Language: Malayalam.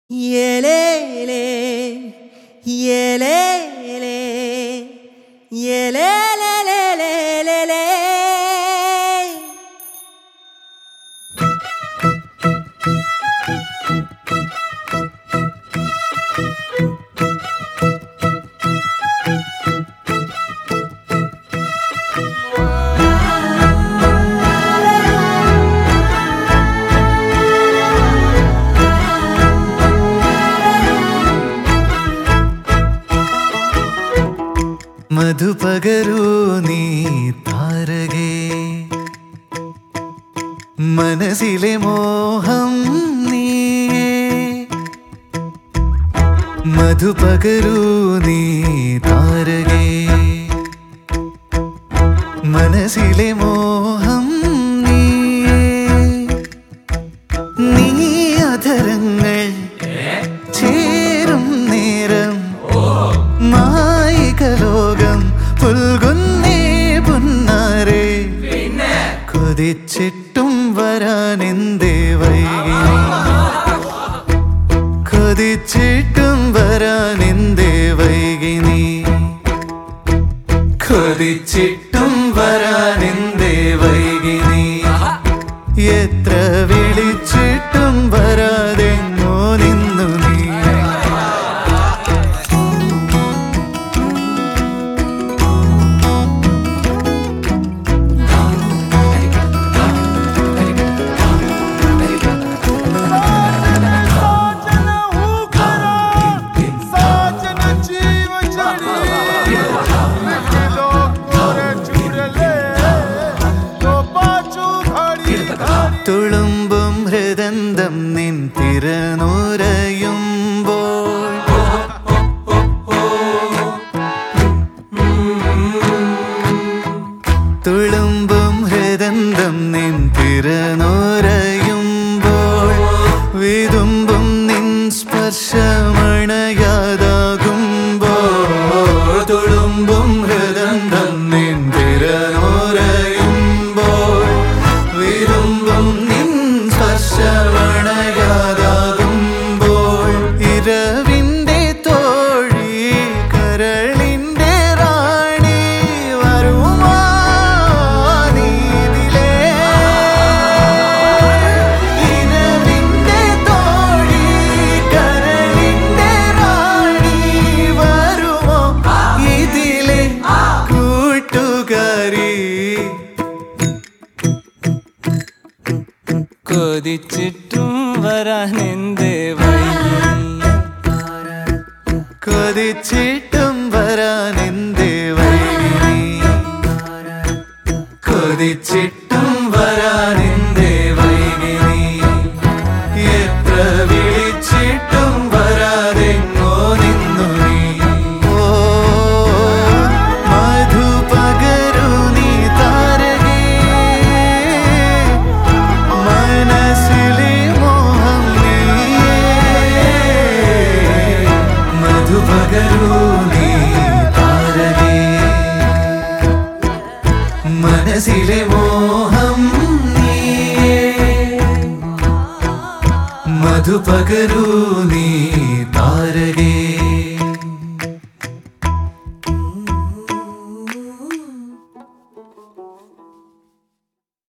ഏലേലേ ഏലേലേ ഏലേലേലേലേലേലേ മധുപകരൂ നീ താരകേ മനസ്സിലെ മോഹം നീയേ മധുപകരൂ നീ താരകേ മനസ്സിലെ മോഹം നീയേ നീ അധരങ്ങൾ ചേരും നേരം മായികലോകം പുൽകുന്നേ പുന്നാരെ കൊതിച്ചിട്ടും വരാനെന്തേ വൈകി കൊതിച്ചിട്ടും വരാനെന്തേ വൈകി നീ കൊതിച്ചിട്ടും വരാനെന്തേ വൈകി നീ എത്ര വിളിച്ചിട്ടും വരാതെങ്ങോ നിന്നു നീ साजन हूँ खरा साजन जीव चली निकलो कोरे चुड़ले तो पाछू घड़ी घड़ी തുളുമ്പും ഹൃദന്തം നിൻ തിരനുരയുമ്പോൾ തുളുമ്പും ഹൃദന്തം നിൻ തിരനുരയുമ്പോൾ വിതുമ്പും നിൻ സ്പർശമണയാതാകുമ്പോൾ തുളുമ്പും ഹൃദന്തം നിൻ തിരനുരയുമ്പോൾ വിതുമ്പും നിൻ സ്പർശമണയാതാകുമ്പോൾ ഇരവിൻ്റെ തോഴി കരളിൻ്റെ റാണി വരുമാ നീതിലേ ഇരവിൻ്റെ തോഴി കരളിൻ്റെ റാണി വരുമോ ഇതിലെ കൂട്ടുകാരി കൊതിച്ചിട്ടും വരാൻ എന്തേ വൈകി കൊതിച്ചിട്ടും വരാൻ എന്തേ വൈകി കൊതിച്ചിട്ടും വരാൻ എന്തേ വൈകി എത്ര വിളിച്ചിട്ടും വരാതെങ്ങോ നിന്നു നീ ഓ മധുപകരു നീ താരകേ മനസ്സിലെ മോഹം നീയേ മധുപകരു നീ താരകേ മനസ്സിലെ മോഹം നീയേ മധുപകരു നീ താരകേ